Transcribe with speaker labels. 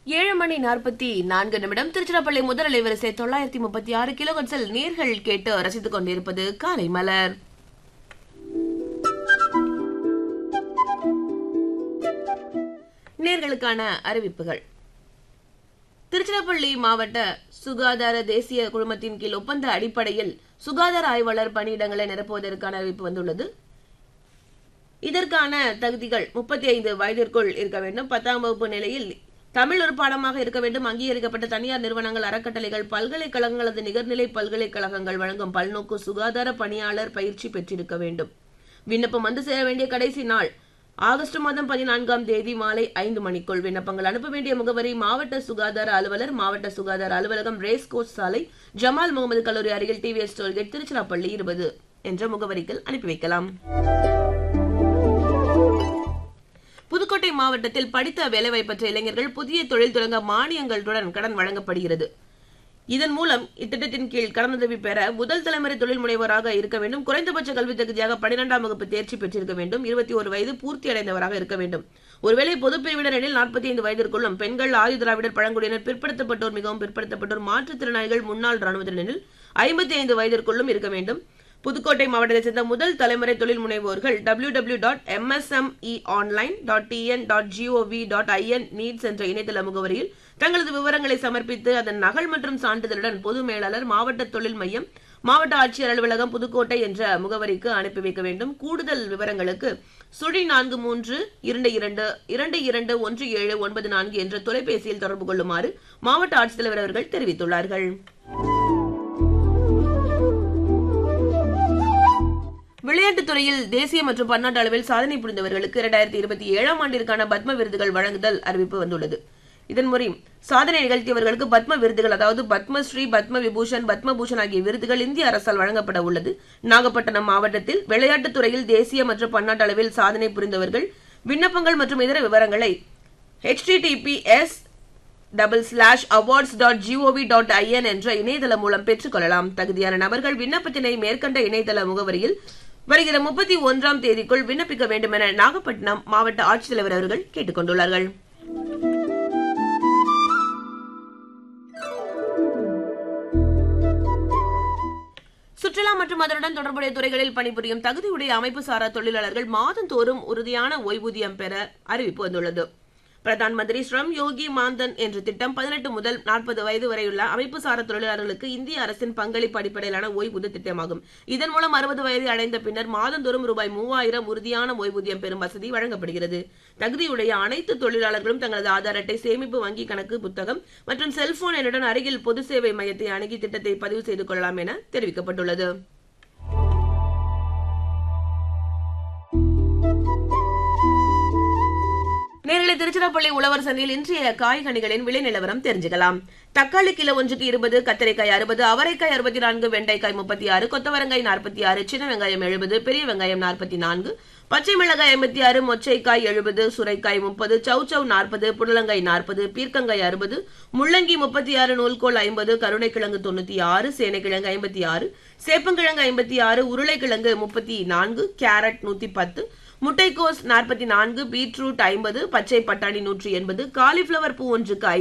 Speaker 1: ஏழு மணி நாற்பத்தி நான்கு நிமிடம் திருச்சிராப்பள்ளி முதல் அலைவரிசை தொள்ளாயிரத்தி முப்பத்தி ஆறு கிலோகட்ஸில் நேர்கள் கேட்டு ரசித்துக் கொண்டிருப்பது காலை மலர் நேர்களுக்கான அறிவிப்புகள் திருச்சிராப்பள்ளி மாவட்ட சுகாதார தேசிய குழுமத்தின் கீழ் ஒப்பந்த அடிப்படையில் சுகாதார ஆய்வாளர் பணியிடங்களை நிரப்புவதற்கான அறிவிப்பு வந்துள்ளது இதற்கான தகுதிகள் முப்பத்தி ஐந்து வயதிற்குள் இருக்க வேண்டும் பத்தாம் வகுப்பு நிலையில் தமிழ் ஒரு பாடமாக இருக்க வேண்டும் அங்கீகரிக்கப்பட்ட தனியார் நிறுவனங்கள் அறக்கட்டளைகள் பல்கலைக்கழகங்கள் அல்லது நிகர்நிலை பல்கலைக்கழகங்கள் வழங்கும் பல்நோக்கு சுகாதார பணியாளர் பயிற்சி பெற்றிருக்க வேண்டும் விண்ணப்பம் வந்து சேர வேண்டிய கடைசி நாள் ஆகஸ்ட் மாதம் பதினான்காம் தேதி மாலை ஐந்து மணிக்குள் விண்ணப்பங்கள் அனுப்ப வேண்டிய முகவரி மாவட்ட சுகாதார அலுவலர் மாவட்ட சுகாதார அலுவலகம் ரேஸ் கோர்ஸ் சாலை ஜமால் முகமது கல்லூரி அருகில் டிவிஎஸ் டோல்கேட் திருச்சிராப்பள்ளி இருபது என்ற முகவரிக்கு அனுப்பி வைக்கலாம் புதுக்கோட்டை மாவட்டத்தில் படித்த வேலைவாய்ப்பற்ற இளைஞர்கள் புதிய தொழில் தொடங்க மானியங்களுடன் கடன் வழங்கப்படுகிறது இதன் மூலம் இத்திட்டத்தின் கீழ் கடனுதவி பெற முதல் தலைமுறை தொழில் முனைவோராக இருக்க வேண்டும் குறைந்தபட்ச கல்வி தகுதியாக பன்னிரெண்டாம் வகுப்பு தேர்ச்சி பெற்றிருக்க வேண்டும் இருபத்தி ஒரு வயது பூர்த்தி அடைந்தவராக இருக்க வேண்டும் ஒருவேளை பொதுப்பிரிவினர் எனில் நாற்பத்தி ஐந்து வயதிற்குள்ளும் பெண்கள் ஆதி திராவிடர் பழங்குடியினர் பிற்படுத்தப்பட்டோர் மிகவும் பிற்படுத்தப்பட்டோர் மாற்றுத்திறனாளிகள் முன்னாள் ராணுவத்தினரில் ஐம்பத்தி ஐந்து வயதிற்குள்ளும் இருக்க வேண்டும் புதுக்கோட்டை மாவட்டத்தைச் சேர்ந்த முதல் தலைமுறை தொழில் முனைவோர்கள் W W dot MSME online dot TN dot gov dot in needs என்ற இணையதள முகவரியில் தங்களது விவரங்களை சமர்ப்பித்து அதன் நகல் மற்றும் சான்றிதழுடன் பொது மேலாளர் மாவட்ட தொழில் மையம் மாவட்ட ஆட்சியர் அலுவலகம் புதுக்கோட்டை என்ற முகவரிக்கு அனுப்பி வைக்க வேண்டும் கூடுதல் விவரங்களுக்கு சுழி நான்கு மூன்று இரண்டு இரண்டு இரண்டு இரண்டு ஒன்று ஏழு ஒன்பது நான்கு என்ற தொலைபேசியில் தொடர்பு கொள்ளுமாறு மாவட்ட ஆட்சித்தலைவர் அவர்கள் தெரிவித்துள்ளார்கள் விளையாட்டுத் துறையில் தேசிய மற்றும் பன்னாட்டு அளவில் சாதனை புரிந்தவர்களுக்கு இரண்டாயிரத்தி இருபத்தி ஏழாம் ஆண்டிற்கான பத்ம விருதுகள் வழங்குதல் அறிவிப்பு வந்துள்ளது இதன் மூலம் சாதனை நிகழ்த்தியவர்களுக்கு பத்ம விருதுகள் அதாவது பத்மஸ்ரீ பத்ம விபூஷன் பத்மபூஷன் ஆகிய விருதுகள் இந்திய அரசால் வழங்கப்பட உள்ளது நாகப்பட்டினம் மாவட்டத்தில் விளையாட்டுத் துறையில் தேசிய மற்றும் பன்னாட்டு அளவில் சாதனை புரிந்தவர்கள் விண்ணப்பங்கள் மற்றும் இதர விவரங்களை HTTPS double slash awards dot gov dot in என்ற இணையதளம் மூலம் பெற்றுக்கொள்ளலாம் தகுதியான நபர்கள் விண்ணப்பத்தினை மேற்கண்ட இணையதள முகவரியில் வருகிற முப்பத்தி ஒன்றாம் தேதிக்குள் விண்ணப்பிக்க வேண்டும் என நாகப்பட்டினம் மாவட்ட ஆட்சித்தலைவர் அவர்கள் கேட்டுக் கொண்டுள்ளார்கள் சுற்றுலா மற்றும் அதனுடன் தொடர்புடைய துறைகளில் பணிபுரியும் தகுதியுடைய அமைப்பு சாரா தொழிலாளர்கள் மாதந்தோறும் உறுதியான ஓய்வூதியம் பெற அறிவிப்பு வந்துள்ளது பிரதான் மந்திரி ஸ்ரம் யோகி மாந்தன் என்ற திட்டம் பதினெட்டு முதல் நாற்பது வயது வரையுள்ள அமைப்பு சாரா தொழிலாளர்களுக்கு இந்திய அரசின் பங்களிப்பு அடிப்படையிலான ஓய்வூதிய திட்டமாகும் இதன் மூலம் அறுபது வயது அடைந்த பின்னர் மாதந்தோறும் ரூபாய் மூவாயிரம் உறுதியான ஓய்வூதியம் பெறும் வசதி வழங்கப்படுகிறது தகுதியுடைய அனைத்து தொழிலாளர்களும் தங்களது ஆதார் அட்டை சேமிப்பு வங்கி கணக்கு புத்தகம் மற்றும் செல்போன் எண்ணுடன் அருகில் பொது சேவை மையத்தை அணுகி திட்டத்தை பதிவு செய்து கொள்ளலாம் என தெரிவிக்கப்பட்டுள்ளது நேரில் திருச்சிராப்பள்ளி உழவர் சந்தையில் இன்றைய காய்கனிகளின் விலை நிலவரம் தெரிஞ்சுக்கலாம் தக்காளி கிலோ ஒன்றுக்கு இருபது கத்திரிக்காய் அறுபது அவரைக்காய் அறுபத்தி நான்கு வெண்டைக்காய் முப்பத்தி ஆறு கொத்தவரங்காய் நாற்பத்தி ஆறு சின்ன வெங்காயம் எழுபது பெரிய வெங்காயம் நாற்பத்தி நான்கு பச்சை மிளகாய் ஐம்பத்தி ஆறு மொச்சைக்காய் எழுபது சுரைக்காய் முப்பது சௌச்சௌ நாற்பது புடலங்காய் நாற்பது பீர்க்கங்காய் அறுபது முள்ளங்கி முப்பத்தி ஆறு நூல்கோல் ஐம்பது கருணைக்கிழங்கு தொண்ணூத்தி ஆறு சேனைக்கிழங்கு ஐம்பத்தி ஆறு சேப்பங்கிழங்கு ஐம்பத்தி ஆறு உருளைக்கிழங்கு முப்பத்தி நான்கு கேரட் நூத்தி பத்து முட்டைக்கோஸ் நாற்பத்தி நான்கு பீட்ரூட் ஐம்பது பச்சை பட்டாணி நூற்றி எண்பது காலிஃபிளவர் பூ ஒன்றுக்கு